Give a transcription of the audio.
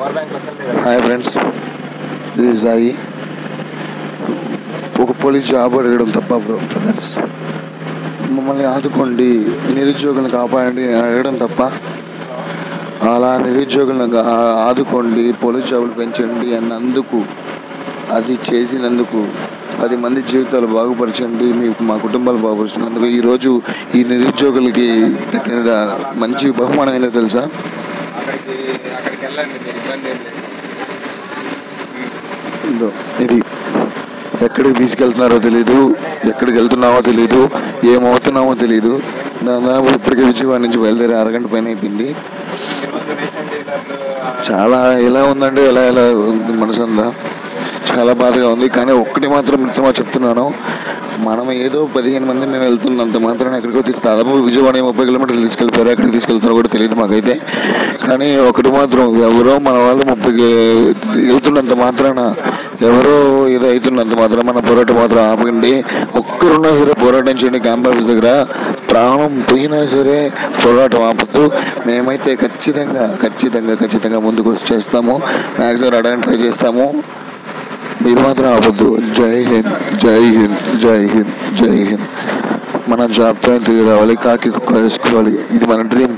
hi friends ఇది సాయి ఒక police job అడగడం తప్ప బ్రో బ్రదర్స్ మమ్మల్ని ఆదుకోండి నిరుద్యోగులను కాపాడండి అని అడగడం తప్ప అలా నిరుద్యోగులను గా- ఆదుకోండి పోలీస్ జాబులు పెంచండి అన్నందుకు అది చేసినందుకు పది మంది జీవితాలు బాగుపరచండి మీ మా కుటుంబాలు బాగుపరిచినందుకు ఈరోజు ఈ నిరుద్యోగులకి దక్కిన మంచి బహుమానం ఏంటో తెలుసా అక్కడికి అక్కడికి వెళ్ళండి మీరు ఇబ్బంది ఏం లేదు ఇదో ఇది ఎక్కడికి తీసుకెళ్తున్నారో తెలీదు ఎక్కడికి వెళ్తున్నామో తెలీదు ఏమవుతున్నామో తెలీదు దాదాపు ఇప్పటికే విజయవాడ నుంచి బయలుదేరి అరగంట పైన అయిపోయింది ఈరోజు రేషన్ డీలర్లు చాలా ఎలా ఉందంటే ఎలా ఎలా ఉంది మనసు అంతా చాలా బాధగా ఉంది కానీ ఒక్కటి మాత్రం మిత్రమా చెప్తున్నాను మనం ఏదో పదిహేను మంది మేము వెళ్తున్నంత మాత్రాన ఎక్కడికో తీసుకు దాదాపు విజయవాడ ముప్పై కిలోమీటర్లు తీసుకెళ్ళిపోయారు ఎక్కడికి తీసుకెళ్తారో కూడా తెలియదు మాకైతే కానీ ఒకటి మాత్రం ఎవరో మన వాళ్ళు ముప్పై కి- వెళ్తున్నంత మాత్రాన ఎవరో ఏదో అవుతున్నంత మాత్రం మన పోరాటం మాత్రం ఆపకండి ఒక్కరున్నా సరే పోరాటం చేయండి క్యాంప్ ఆఫీస్ దగ్గర ప్రాణం పోయినా సరే పోరాటం ఆపద్దు మేమైతే ఖచ్చితంగా ఖచ్చితంగా ఖచ్చితంగా ముందుకు వచ్చి చేస్తాము మ్యాక్సిమం రావడానికి ట్రై చేస్తాము మీరు మాత్రం ఆపద్దు జై హింద్ జై హింద్ జై హింద్ జై హింద్ మన జాబ్తో తిరిగి రావాలి కాకి కుక్క వేసుకోవాలి ఇది మన డ్రీమ్